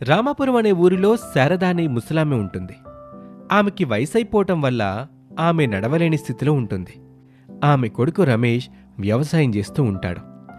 రామాపురం అనే ఊరిలో శారద అనే ముసలామె ఉంటుంది ఆమెకి వయసైపోవటం వల్ల ఆమె నడవలేని స్థితిలో ఉంటుంది ఆమె కొడుకు రమేష్ వ్యవసాయం చేస్తూ ఉంటాడు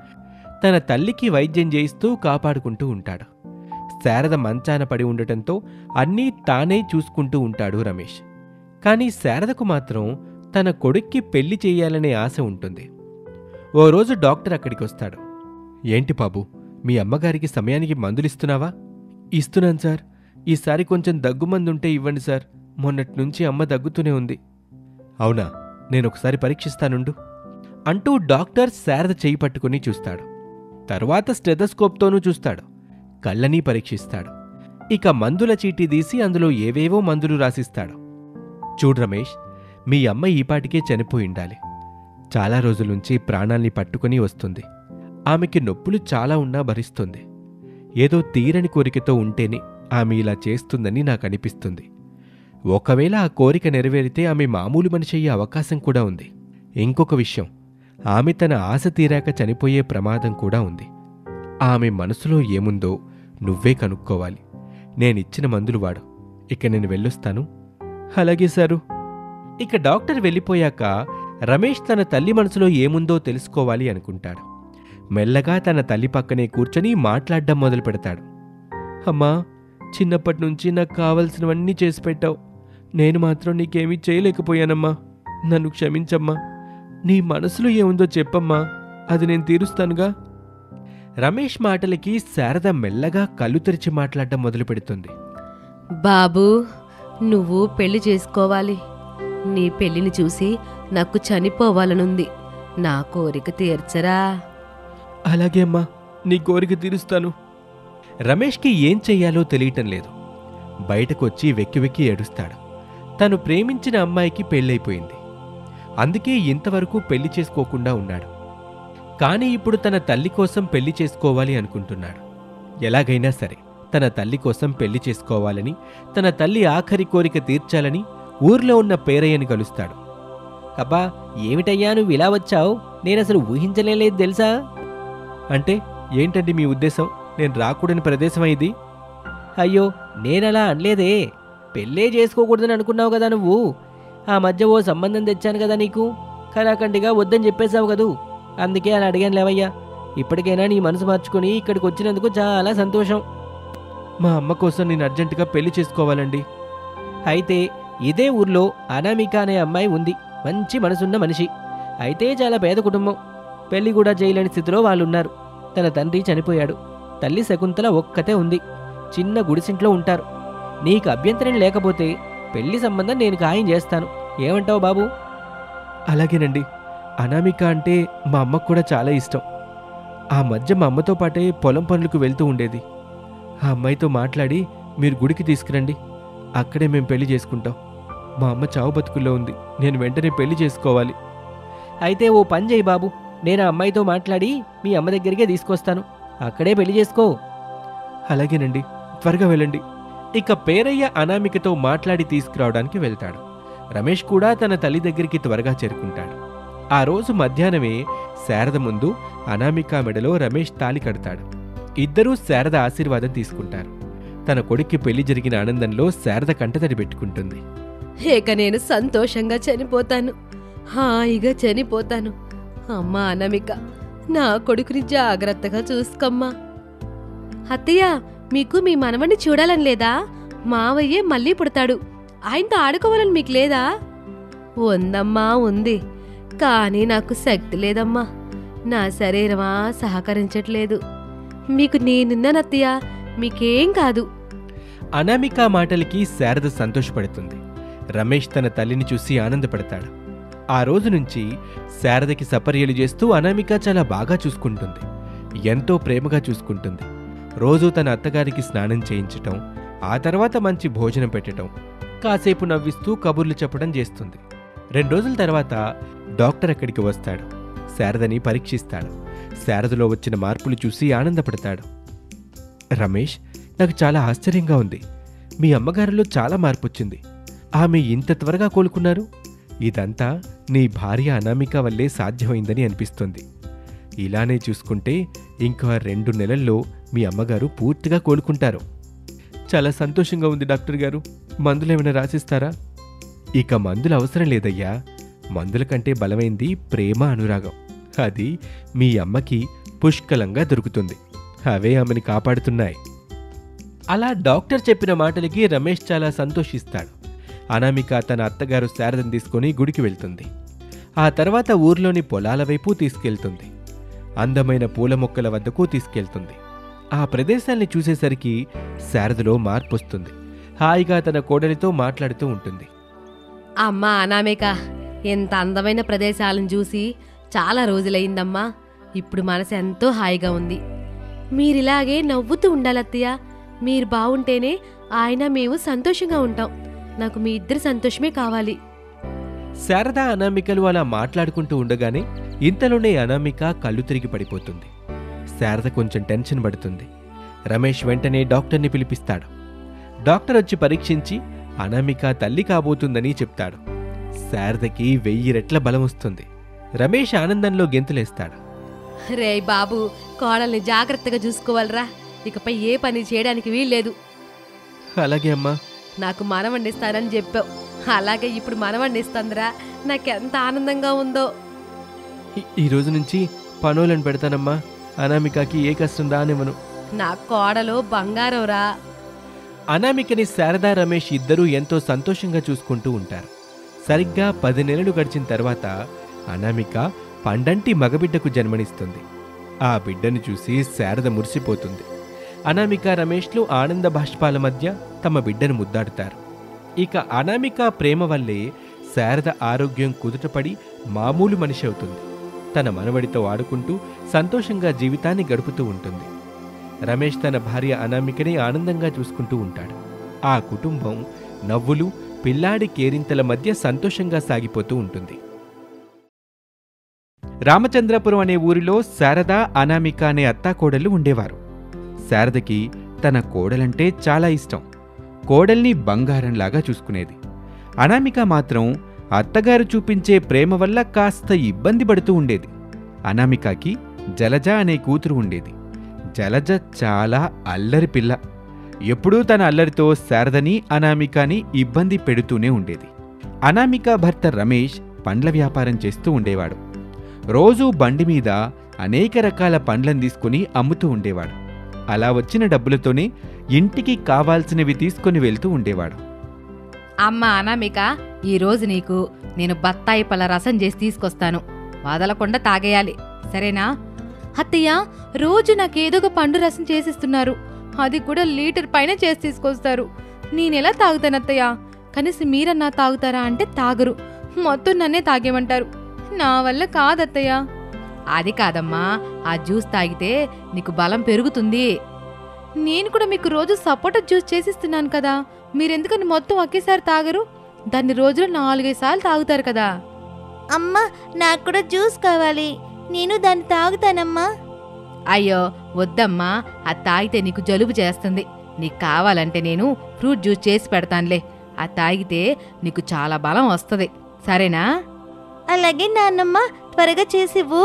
తన తల్లికి వైద్యం చేయిస్తూ కాపాడుకుంటూ ఉంటాడు శారద మంచాన పడి ఉండటంతో అన్నీ తానే చూసుకుంటూ ఉంటాడు రమేష్ కానీ శారదకు మాత్రం తన కొడుక్కి పెళ్లి చేయాలనే ఆశ ఉంటుంది ఓ రోజు డాక్టర్ అక్కడికి వస్తాడు ఏంటి బాబు మీ అమ్మగారికి సమయానికి మందులిస్తున్నావా ఇస్తున్నాను సార్ ఈసారి కొంచెం దగ్గుమందుంటే ఇవ్వండి సార్ మొన్నటి నుంచి అమ్మ దగ్గుతూనే ఉంది అవునా నేనొకసారి పరీక్షిస్తానుండు అంటూ డాక్టర్ శారద చేయి పట్టుకుని చూస్తాడు తరువాత స్టెథస్కోప్తోనూ చూస్తాడు కళ్ళని పరీక్షిస్తాడు ఇక మందుల చీటీ తీసి అందులో ఏవేవో మందులు రాసిస్తాడు చూడు రమేష్ మీ అమ్మ ఈపాటికే చనిపోయి ఉండాలి చాలా రోజుల నుంచి ప్రాణాల్ని పట్టుకుని వస్తుంది ఆమెకి నొప్పులు చాలా ఉన్నా భరిస్తుంది ఏదో తీరని కోరికతో ఉంటేనే ఆమె ఇలా చేస్తుందని నాకు అనిపిస్తుంది ఒకవేళ ఆ కోరిక నెరవేరితే ఆమె మామూలు మనిషి అయ్యే అవకాశం కూడా ఉంది ఇంకొక విషయం ఆమె తన ఆశ తీరాక చనిపోయే ప్రమాదం కూడా ఉంది ఆమె మనసులో ఏముందో నువ్వే కనుక్కోవాలి నేనిచ్చిన మందులు వాడు ఇక నేను వెళ్ళొస్తాను అలాగే సారు ఇక డాక్టర్ వెళ్ళిపోయాక రమేష్ తన తల్లి మనసులో ఏముందో తెలుసుకోవాలి అనుకుంటాడు మెల్లగా తన తల్లి పక్కనే కూర్చొని మాట్లాడడం మొదలు పెడతాడు అమ్మా చిన్నప్పటి నుంచి నాకు కావలసినవన్నీ చేసి పెట్టావు నేను మాత్రం నీకేమీ చేయలేకపోయానమ్మా నన్ను క్షమించమ్మా నీ మనసులో ఏముందో చెప్పమ్మా అది నేను తీరుస్తానుగా రమేష్ మాటలకి శారద మెల్లగా కళ్ళు తెరిచి మాట్లాడడం మొదలు పెడుతుంది బాబూ నువ్వు పెళ్లి చేసుకోవాలి నీ పెళ్లిని చూసి నాకు చనిపోవాలనుంది నా కోరిక తీర్చరా అలాగే అమ్మా నీ కోరిక తీరుస్తాను రమేష్కి ఏం చెయ్యాలో తెలియటం లేదు బయటకొచ్చి వెక్కి వెక్కి ఏడుస్తాడు తను ప్రేమించిన అమ్మాయికి పెళ్ళైపోయింది అందుకే ఇంతవరకు పెళ్లి చేసుకోకుండా ఉన్నాడు కానీ ఇప్పుడు తన తల్లి కోసం పెళ్లి చేసుకోవాలి అనుకుంటున్నాడు ఎలాగైనా సరే తన తల్లి కోసం పెళ్లి చేసుకోవాలని తన తల్లి ఆఖరి కోరిక తీర్చాలని ఊర్లో ఉన్న పేరయ్యని కలుస్తాడు అబ్బా ఏమిటయ్యా నువ్వు ఇలా వచ్చావు నేనసలు ఊహించలేదు తెలుసా అంటే ఏంటండి మీ ఉద్దేశం నేను రాకూడని ప్రదేశం ఇది అయ్యో నేనలా అనలేదే పెళ్ళే చేసుకోకూడదని అనుకున్నావు కదా నువ్వు ఆ మధ్య ఓ సంబంధం తెచ్చాను కదా నీకు కరాఖండిగా వద్దని చెప్పేశావు కదూ అందుకే అలా అడిగాను లేవయ్యా ఇప్పటికైనా నీ మనసు మార్చుకుని ఇక్కడికి వచ్చినందుకు చాలా సంతోషం మా అమ్మ కోసం నేను అర్జెంటుగా పెళ్లి చేసుకోవాలండి అయితే ఇదే ఊర్లో అనామిక అనే అమ్మాయి ఉంది మంచి మనసున్న మనిషి అయితే చాలా పేద కుటుంబం పెళ్లి కూడా చేయలేని స్థితిలో వాళ్ళున్నారు తన తండ్రి చనిపోయాడు తల్లి శకుంతల ఒక్కతే ఉంది చిన్న గుడిసింట్లో ఉంటారు నీకు అభ్యంతరం లేకపోతే పెళ్లి సంబంధం నేను ఖాయం చేస్తాను ఏమంటావు బాబు అలాగేనండి అనామిక అంటే మా అమ్మకు కూడా చాలా ఇష్టం ఆ మధ్య మా అమ్మతో పాటే పొలం పనులకు వెళ్తూ ఉండేది ఆ అమ్మాయితో మాట్లాడి మీరు గుడికి తీసుకురండి అక్కడే మేము పెళ్లి చేసుకుంటాం మా అమ్మ చావు బతుకుల్లో ఉంది నేను వెంటనే పెళ్లి చేసుకోవాలి అయితే ఓ పని చేయి బాబు నేను ఆ అమ్మాయితో మాట్లాడి మీ అమ్మ దగ్గరికే తీసుకొస్తాను అక్కడే పెళ్లి చేసుకో అలాగేనండి త్వరగా వెళ్ళండి ఇక పేరయ్య అనామికతో మాట్లాడి తీసుకురావడానికి వెళ్తాడు రమేష్ కూడా తన తల్లి దగ్గరికి త్వరగా చేరుకుంటాడు ఆ రోజు మధ్యాహ్నమే శారద ముందు అనామిక మెడలో రమేష్ తాలి కడతాడు ఇద్దరూ శారద ఆశీర్వాదం తీసుకుంటారు తన కొడుక్కి పెళ్లి జరిగిన ఆనందంలో శారద కంటతడి పెట్టుకుంటుంది ఇక నేను సంతోషంగా చనిపోతాను హాయిగా చనిపోతాను అమ్మా అనామిక నా కొడుకుని జాగ్రత్తగా చూసుకోమ్మా అత్తయ్య మీకు మీ మనవణ్ణి చూడాలని లేదా మావయ్యే మళ్ళీ పుడతాడు ఆయనతో ఆడుకోవాలని మీకు లేదా ఉందమ్మా ఉంది కానీ నాకు శక్తి లేదమ్మా నా శరీరమా సహకరించట్లేదు మీకు నేనున్నానత్తయ్య మీకేం కాదు అనామిక మాటలకి శారద సంతోషపడుతుంది రమేష్ తన తల్లిని చూసి ఆనందపడతాడు ఆ రోజు నుంచి శారదకి సపర్యలు చేస్తూ అనామిక చాలా బాగా చూసుకుంటుంది ఎంతో ప్రేమగా చూసుకుంటుంది రోజూ తన అత్తగారికి స్నానం చేయించటం ఆ తర్వాత మంచి భోజనం పెట్టటం కాసేపు నవ్విస్తూ కబుర్లు చెప్పడం చేస్తుంది రెండు రోజుల తర్వాత డాక్టర్ అక్కడికి వస్తాడు శారదని పరీక్షిస్తాడు శారదలో వచ్చిన మార్పులు చూసి ఆనందపడతాడు రమేష్ నాకు చాలా ఆశ్చర్యంగా ఉంది మీ అమ్మగారిలో చాలా మార్పు వచ్చింది ఆమె ఇంత త్వరగా కోలుకున్నారు ఇదంతా నీ భార్య అనామిక వల్లే సాధ్యమైందని అనిపిస్తుంది ఇలానే చూసుకుంటే ఇంకా రెండు నెలల్లో మీ అమ్మగారు పూర్తిగా కోలుకుంటారు చాలా సంతోషంగా ఉంది డాక్టర్ గారు మందులు ఏమైనా రాసిస్తారా ఇక మందులు అవసరం లేదయ్యా మందుల కంటే బలమైంది ప్రేమ అనురాగం అది మీ అమ్మకి పుష్కలంగా దొరుకుతుంది అవే ఆమెని కాపాడుతున్నాయి అలా డాక్టర్ చెప్పిన మాటలకి రమేష్ చాలా సంతోషిస్తాడు అనామిక తన అత్తగారు శారదం తీసుకొని గుడికి వెళ్తుంది ఆ తర్వాత ఊర్లోని పొలాల వైపు తీసుకెళ్తుంది అందమైన పూల మొక్కల వద్దకు తీసుకెళ్తుంది ఆ ప్రదేశాన్ని చూసేసరికి శారదలో మార్పు వస్తుంది హాయిగా తన కోడలితో మాట్లాడుతూ ఉంటుంది అమ్మా అనామిక ఎంత అందమైన ప్రదేశాలను చూసి చాలా రోజులైందమ్మా ఇప్పుడు మనసు ఎంతో హాయిగా ఉంది మీరిలాగే నవ్వుతూ ఉండాలత్తయ్య మీరు బావుంటేనే ఆయన మేము సంతోషంగా ఉంటాం నాకు మీ ఇద్దరి సంతోషమే కావాలి శారద అనామికలు అలా మాట్లాడుకుంటూ ఉండగానే ఇంతలోనే అనామిక కళ్ళు తిరిగి పడిపోతుంది శారద కొంచెం టెన్షన్ పడుతుంది రమేష్ వెంటనే డాక్టర్ని పిలిపిస్తాడు డాక్టర్ వచ్చి పరీక్షించి అనామిక తల్లి కాబోతుందని చెప్తాడు శారదకి వెయ్యి రెట్ల బలం వస్తుంది రమేష్ ఆనందంలో గెంతులేస్తాడు రే బాబు కోడల్ని జాగ్రత్తగా చూసుకోవాలిరా ఇకపై ఏ పని చేయడానికి వీల్లేదు అలాగే అమ్మా నాకు మనవండిస్తానని చెప్పావు అలాగే ఇప్పుడు మనవండిస్తుందిరా నాకెంత ఆనందంగా ఉందో ఈ- ఈ రోజు నుంచి పనులను పెడతానమ్మా అనామికకి ఏ కష్టం రానివ్వను నా కోడలో బంగారం రా అనామికని శారదా రమేష్ ఇద్దరూ ఎంతో సంతోషంగా చూసుకుంటూ ఉంటారు సరిగ్గా పది నెలలు గడిచిన తర్వాత అనామిక పండంటి మగబిడ్డకు జన్మనిస్తుంది ఆ బిడ్డను చూసి శారద మురిసిపోతుంది అనామిక రమేష్లు ఆనంద బాష్పాల మధ్య తమ బిడ్డను ముద్దాడుతారు ఇక అనామిక ప్రేమ వల్లే శారద ఆరోగ్యం కుదుటపడి మామూలు మనిషి అవుతుంది తన మనవడితో ఆడుకుంటూ సంతోషంగా జీవితాన్ని గడుపుతూ ఉంటుంది రమేష్ తన భార్య అనామికని ఆనందంగా చూసుకుంటూ ఉంటాడు ఆ కుటుంబం నవ్వులు పిల్లాడి కేరింతల మధ్య సంతోషంగా సాగిపోతూ ఉంటుంది రామచంద్రపురం అనే ఊరిలో శారద అనామిక అనే అత్తాకోడళ్ళు ఉండేవారు శారదకి తన కోడలంటే చాలా ఇష్టం కోడల్ని బంగారంలాగా చూసుకునేది అనామిక మాత్రం అత్తగారు చూపించే ప్రేమ వల్ల కాస్త ఇబ్బంది పడుతూ ఉండేది అనామికకి జలజ అనే కూతురు ఉండేది జలజ చాలా అల్లరి పిల్ల ఎప్పుడూ తన అల్లరితో శారదని అనామికని ఇబ్బంది పెడుతూనే ఉండేది అనామిక భర్త రమేష్ పండ్ల వ్యాపారం చేస్తూ ఉండేవాడు రోజూ బండి మీద అనేక రకాల పండ్లను తీసుకుని అమ్ముతూ ఉండేవాడు అలా వచ్చిన డబ్బులతోనే ఇంటికి కావాల్సినవి తీసుకుని వెళ్తూ ఉండేవాడు అమ్మా అనామిక ఈరోజు నీకు నేను బత్తాయి పళ్ళ రసం చేసి తీసుకొస్తాను వదలకుండా తాగేయాలి సరేనా అత్తయ్య రోజు నాకేదో ఒక పండు రసం చేసిస్తున్నారు అది కూడా లీటర్ పైన చేసి తీసుకొస్తారు నేనెలా తాగుతాను అత్తయ్య కనీసం మీరన్నా తాగుతారా అంటే తాగరు మొత్తం నన్నే తాగేమంటారు నా వల్ల కాదత్తయ్య అది కాదమ్మా ఆ జ్యూస్ తాగితే నీకు బలం పెరుగుతుంది నేను కూడా మీకు రోజు సపోటా జ్యూస్ చేసిస్తున్నాను కదా మీరెందుకని మొత్తం ఒకేసారి తాగరు దాన్ని రోజులో నాలుగైదు సార్లు తాగుతారు కదా అమ్మా నాకు కూడా జ్యూస్ కావాలి నేను దాన్ని తాగుతానమ్మా అయ్యో వద్దమ్మా అది తాగితే నీకు జలుబు చేస్తుంది నీకు కావాలంటే నేను ఫ్రూట్ జ్యూస్ చేసి పెడతానులే అది తాగితే నీకు చాలా బలం వస్తుంది సరేనా అలాగే నాన్నమ్మ త్వరగా చేసివ్వు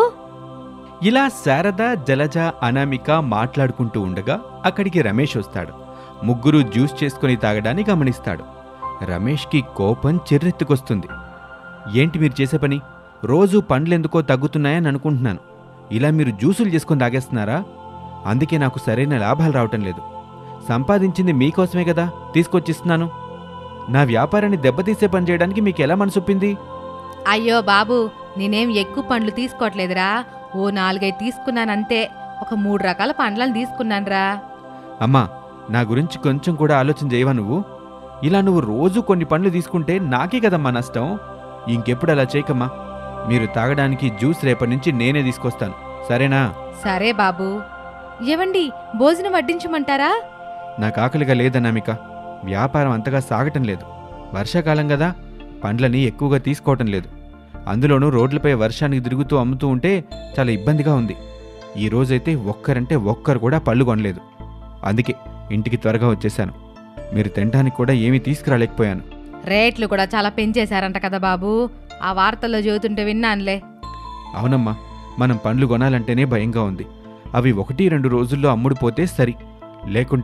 ఇలా శారద జలజ అనామిక మాట్లాడుకుంటూ ఉండగా అక్కడికి రమేష్ వస్తాడు ముగ్గురు జ్యూస్ చేసుకుని తాగడాన్ని గమనిస్తాడు రమేష్కి కోపం చెర్రెత్తుకొస్తుంది ఏంటి మీరు చేసే పని రోజు పండ్లెందుకో తగ్గుతున్నాయని అనుకుంటున్నాను ఇలా మీరు జ్యూసులు చేసుకొని తాగేస్తున్నారా అందుకే నాకు సరైన లాభాలు రావటం లేదు సంపాదించింది మీకోసమే కదా తీసుకొచ్చిస్తున్నాను నా వ్యాపారాన్ని దెబ్బతీసే పని చేయడానికి మీకు ఎలా మనసొప్పింది అయ్యో బాబు నేనేం ఎక్కువ పండ్లు తీసుకోవట్లేదురా ఓ నాలుగైదు తీసుకున్నానంతే ఒక మూడు రకాల పండ్లను తీసుకున్నానురా అమ్మా నా గురించి కొంచెం కూడా ఆలోచన చేయవా నువ్వు ఇలా నువ్వు రోజు కొన్ని పండ్లు తీసుకుంటే నాకే కదమ్మా నష్టం ఇంకెప్పుడు అలా చేయకమ్మా మీరు తాగడానికి జ్యూస్ రేపటి నుంచి నేనే తీసుకొస్తాను సరేనా సరే బాబు ఏవండి భోజనం వడ్డించమంటారా నాకు ఆకలిగా లేదన్నామిక వ్యాపారం అంతగా సాగటం లేదు వర్షాకాలం కదా పండ్లని ఎక్కువగా తీసుకోవటం లేదు అందులోనూ రోడ్లపై వర్షానికి తిరుగుతూ అమ్ముతూ ఉంటే చాలా ఇబ్బందిగా ఉంది ఈ రోజైతే ఒక్కరంటే ఒక్కరు కూడా పళ్ళు కొనలేదు అందుకే ఇంటికి త్వరగా వచ్చేశాను మీరు తినడానికి కూడా ఏమీ తీసుకురాలేకపోయాను రేట్లు కూడా చాలా పెంచేశారంట కదా బాబు ఆ వార్తల్లో చదువుతుంటే విన్నానులే అవునమ్మా మనం పండ్లు కొనాలంటేనే భయంగా ఉంది అవి ఒకటి రెండు రోజుల్లో అమ్ముడుపోతే సరి లేకుంటే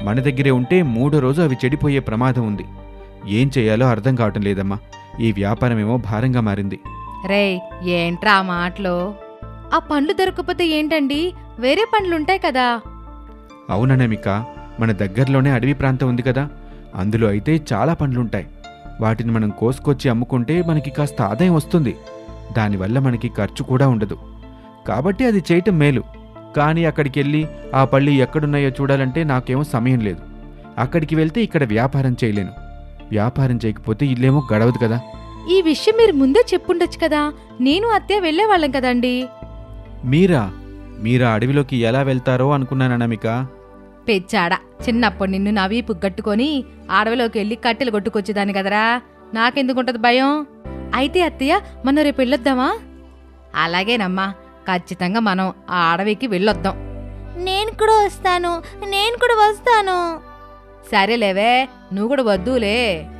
మన దగ్గరే ఉంటే మూడో రోజు అవి చెడిపోయే ప్రమాదం ఉంది ఏం చేయాలో అర్థం కావటం లేదమ్మా ఈ వ్యాపారం ఏమో భారంగా మారింది రేయ్ ఏంట్రా ఆ మాటలు ఆ పండ్లు దొరకకపోతే ఏంటండి వేరే పండ్లుంటాయి కదా అవుననమిక మన దగ్గరలోనే అడవి ప్రాంతం ఉంది కదా అందులో అయితే చాలా పండ్లుంటాయి వాటిని మనం కోసుకొచ్చి అమ్ముకుంటే మనకి కాస్త ఆదాయం వస్తుంది దానివల్ల మనకి ఖర్చు కూడా ఉండదు కాబట్టి అది చేయటం మేలు కానీ అక్కడికి వెళ్ళి ఆ పళ్ళు ఎక్కడున్నాయో చూడాలంటే నాకేమో సమయం లేదు అక్కడికి వెళ్తే ఇక్కడ వ్యాపారం చేయలేను వ్యాపారం చేయకపోతే ఇల్లేమో గడవదు కదా ఈ విషయం మీరు ముందే చెప్పుండొచ్చు కదా నేను అత్తయ్య వెళ్ళేవాళ్ళం కదండి మీరా మీరా అడవిలోకి ఎలా వెళ్తారో అనుకున్నాననమిక పెచ్చాడ చిన్నప్పుడు నిన్ను నా వీపు గట్టుకొని అడవిలోకి వెళ్ళి కట్టెలు కొట్టుకొచ్చేదాన్ని కదరా నాకెందుకుంటది భయం అయితే అత్తయ్య మనం రేపు వెళ్ళొద్దామా అలాగేనమ్మా ఖచ్చితంగా మనం ఆ అడవికి వెళ్ళొద్దాం నేను కూడా వస్తాను నేను కూడా వస్తాను సరేలేవే నువ్వు కూడా వద్దులే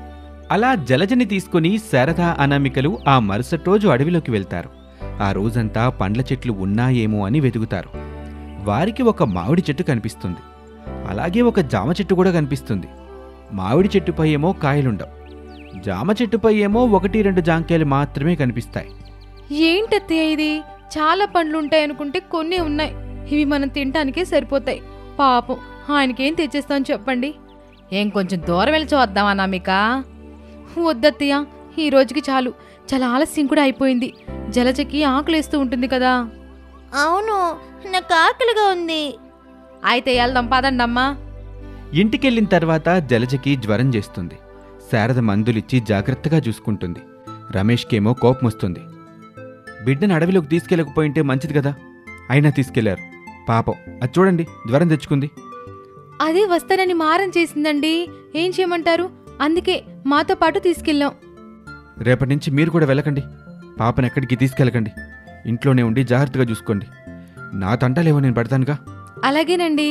అలా జలజని తీసుకుని శారద అనామికలు ఆ మరుసటి రోజు అడవిలోకి వెళ్తారు ఆ రోజంతా పండ్ల చెట్లు ఉన్నాయేమో అని వెతుకుతారు వారికి ఒక మామిడి చెట్టు కనిపిస్తుంది అలాగే ఒక జామ చెట్టు కూడా కనిపిస్తుంది మామిడి చెట్టుపై ఏమో కాయలుండవు జామ చెట్టుపై ఏమో ఒకటి రెండు జాంకాయలు మాత్రమే కనిపిస్తాయి ఏంటత్తయ్య ఇది చాలా పండ్లు ఉంటాయి అనుకుంటే కొన్ని ఉన్నాయి ఇవి మనం తినటానికే సరిపోతాయి పాపం ఆయనకేం తెచ్చేస్తాను చెప్పండి ఏం కొంచెం దూరం వెళ్ళి చూద్దామా నామిక వద్దత్తయ్య ఈ రోజుకి చాలు చాలా ఆలస్యం కూడా అయిపోయింది జలజకి ఆకలేస్తూ ఉంటుంది కదా అవును నాకు ఆకలిగా ఉంది అయితే వెళ్దాం పదండమ్మా ఇంటికెళ్ళిన తర్వాత జలజకి జ్వరం చేస్తుంది శారద మందులిచ్చి జాగ్రత్తగా చూసుకుంటుంది రమేష్కేమో కోపం వస్తుంది బిడ్డను అడవిలోకి తీసుకెళ్ళకపోయింటే మంచిది కదా అయినా తీసుకెళ్లారు పాపం అది చూడండి జ్వరం తెచ్చుకుంది అదే వస్తానని మారం చేసిందండి ఏం చేయమంటారు అందుకే మాతో పాటు తీసుకెళ్ళాం రేపటి నుంచి మీరు కూడా వెళ్ళకండి పాపను ఎక్కడికి తీసుకెళ్ళకండి ఇంట్లోనే ఉండి జాగ్రత్తగా చూసుకోండి నా తంటలేవో నేను పడతానుగా అలాగేనండి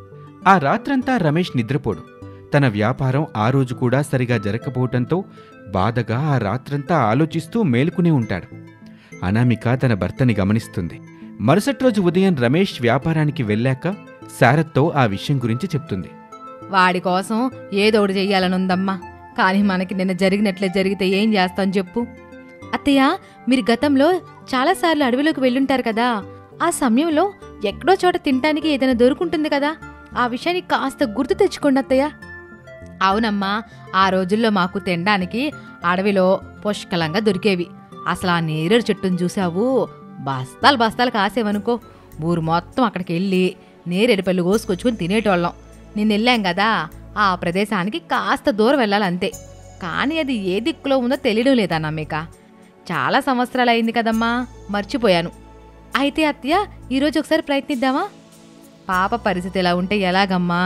ఆ రాత్రంతా రమేష్ నిద్రపోడు తన వ్యాపారం ఆ రోజు కూడా సరిగా జరగకపోవటంతో బాధగా ఆ రాత్రంతా ఆలోచిస్తూ మేలుకునే ఉంటాడు అనామిక తన భర్తని గమనిస్తుంది మరుసటి రోజు ఉదయం రమేష్ వ్యాపారానికి వెళ్ళాక శారత్తో ఆ విషయం గురించి చెప్తుంది వాడి కోసం ఏదో ఒకటి చెయ్యాలనుందమ్మా కానీ మనకి నిన్న జరిగినట్లే జరిగితే ఏం చేస్తాం చెప్పు అత్తయ్య మీరు గతంలో చాలాసార్లు అడవిలోకి వెళ్ళుంటారు కదా ఆ సమయంలో ఎక్కడో చోట తినటానికి ఏదైనా దొరుకుంటుంది కదా ఆ విషయాన్ని కాస్త గుర్తు తెచ్చుకోండి అత్తయ్య అవునమ్మా ఆ రోజుల్లో మాకు తినడానికి అడవిలో పుష్కలంగా దొరికేవి అసలు ఆ నేరేడు చెట్టును చూసావు బస్తాలు బస్తాలు కాసేవనుకో ఊరు మొత్తం అక్కడికి వెళ్ళి నేరేడు పళ్ళు కోసుకొచ్చుకొని తినేటోళ్ళం నిన్న వెళ్ళాం కదా ఆ ప్రదేశానికి కాస్త దూరం వెళ్ళాలంతే కానీ అది ఏ దిక్కులో ఉందో తెలియడం లేదా నమ్మిక చాలా సంవత్సరాలు అయింది కదమ్మా మర్చిపోయాను అయితే అత్తయ్య ఈరోజు ఒకసారి ప్రయత్నిద్దామా పాప పరిస్థితి ఎలా ఉంటే ఎలాగమ్మా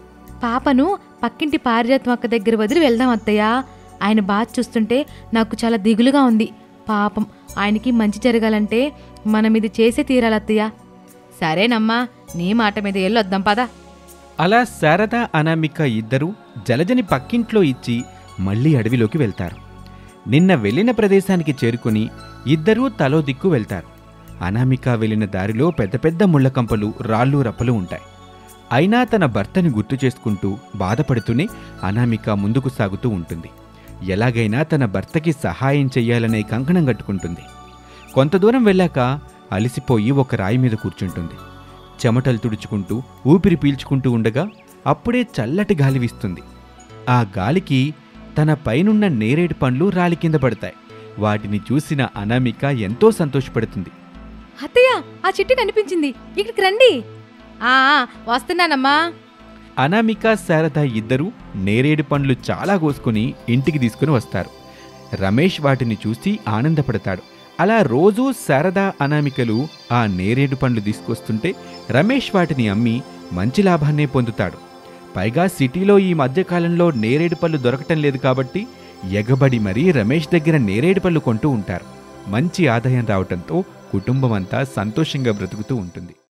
పాపను పక్కింటి పారిజాతం అక్క దగ్గర వదిలి వెళ్దాం అత్తయ్య ఆయన బాధ చూస్తుంటే నాకు చాలా దిగులుగా ఉంది పాపం ఆయనకి మంచి జరగాలంటే మనం ఇది చేసే తీరాలి అత్తయ్య సరేనమ్మా నీ మాట మీద వెళ్ళొద్దాం పదా అలా శారద అనామిక ఇద్దరూ జలజని పక్కింట్లో ఇచ్చి మళ్ళీ అడవిలోకి వెళ్తారు నిన్న వెళ్ళిన ప్రదేశానికి చేరుకుని ఇద్దరూ తలో దిక్కు వెళ్తారు అనామిక వెళ్ళిన దారిలో పెద్ద పెద్ద ముళ్ళకంపలు రాళ్ళు రప్పలు ఉంటాయి అయినా తన భర్తని గుర్తు చేసుకుంటూ బాధపడుతూనే అనామిక ముందుకు సాగుతూ ఉంటుంది ఎలాగైనా తన భర్తకి సహాయం చెయ్యాలనే కంకణం కట్టుకుంటుంది కొంత దూరం వెళ్ళాక అలసిపోయి ఒక రాయి మీద కూర్చుంటుంది చెమటలు తుడుచుకుంటూ ఊపిరి పీల్చుకుంటూ ఉండగా అప్పుడే చల్లటి గాలి వీస్తుంది ఆ గాలికి తన పైనున్న నేరేడు పండ్లు రాలి కింద పడతాయి వాటిని చూసిన అనామిక ఎంతో సంతోషపడుతుంది అత్తయ్య ఆ చెట్టు కనిపించింది ఇక్కడికి రండి ఆ ఆ, వస్తున్నానమ్మా అనామిక శారద ఇద్దరూ నేరేడు పండ్లు చాలా కోసుకుని ఇంటికి తీసుకుని వస్తారు రమేష్ వాటిని చూసి ఆనందపడతాడు అలా రోజూ శారద అనామికలు ఆ నేరేడు పండ్లు తీసుకొస్తుంటే రమేష్ వాటిని అమ్మి మంచి లాభాన్నే పొందుతాడు పైగా సిటీలో ఈ మధ్యకాలంలో నేరేడు పళ్ళు దొరకటం లేదు కాబట్టి ఎగబడి మరీ రమేష్ దగ్గర నేరేడు పళ్ళు కొంటూ ఉంటారు మంచి ఆదాయం రావటంతో కుటుంబమంతా సంతోషంగా బ్రతుకుతూ ఉంటుంది